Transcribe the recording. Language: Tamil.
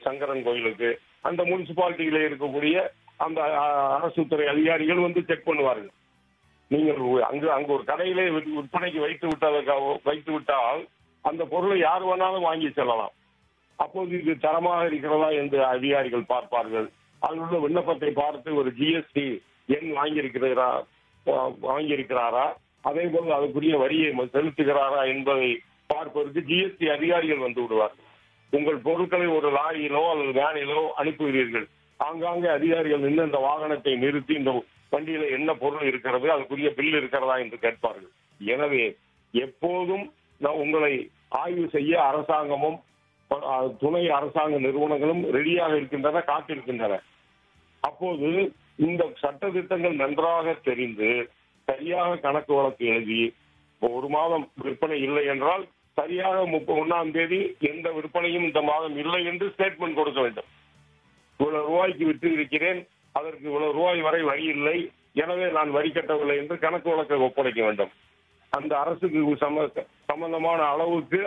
சங்கரன் கோயிலுக்கு அந்த முனிசிபாலிட்டியில இருக்கக்கூடிய அந்த அஹ், அரசு துறை அதிகாரிகள் வந்து செக் பண்ணுவார்கள் நீங்கள் ஒ- அங்கு அங்கு ஒரு கடையிலே விற்- விற்பனைக்கு வைத்து விட்டதற்காக வைத்து விட்டால் அந்த பொருளை யார் வேணாலும் வாங்கி செல்லலாம் அப்போது இது தரமாக இருக்கிறதா என்று அதிகாரிகள் பார்ப்பார்கள் அதில் உள்ள விண்ணப்பத்தை பார்த்து ஒரு ஜிஎஸ்டி எண் வாங்கியிருக்கிறா வா- வாங்கியிருக்கிறாரா அதே போல் அதுக்குரிய வரியை ம- செலுத்துகிறாரா என்பதை பார்ப்பதற்கு ஜிஎஸ்டி அதிகாரிகள் வந்து விடுவார்கள் உங்கள் பொருட்களை ஒரு லாரியிலோ அல்லது வேனிலோ அனுப்புகிறீர்கள் ஆங்காங்கே அதிகாரிகள் நின்று இந்த வாகனத்தை நிறுத்தி இந்த வண்டியில என்ன பொருள் இருக்கிறது அதுக்குரிய பில் இருக்கிறதா என்று கேட்பார்கள் எனவே எப்போதும் நான் உங்களை ஆய்வு செய்ய அரசாங்கமும் அஹ், துணை அரசாங்க நிறுவனங்களும் ரெடியாக இருக்கின்றன காத்திருக்கின்றன அப்போது இந்த சட்ட திட்டங்கள் நன்றாக தெரிந்து சரியாக கணக்கு வழக்கு எழுதி இப்போ ஒரு மாதம் விற்பனை இல்லை என்றால் சரியாக முப்ப ஒன்னாம் தேதி எந்த விற்பனையும் இந்த மாதம் இல்லை என்று ஸ்டேட்மெண்ட் கொடுக்க வேண்டும் இவ்வளவு ரூபாய்க்கு விற்று இருக்கிறேன் அதற்கு இவ்வளவு ரூபாய் வரை வரி இல்லை எனவே நான் வரி கட்டவில்லை என்று கணக்கு வழக்கை ஒப்படைக்க வேண்டும் அந்த அரசுக்கு சம சம்பந்தமான அளவுக்கு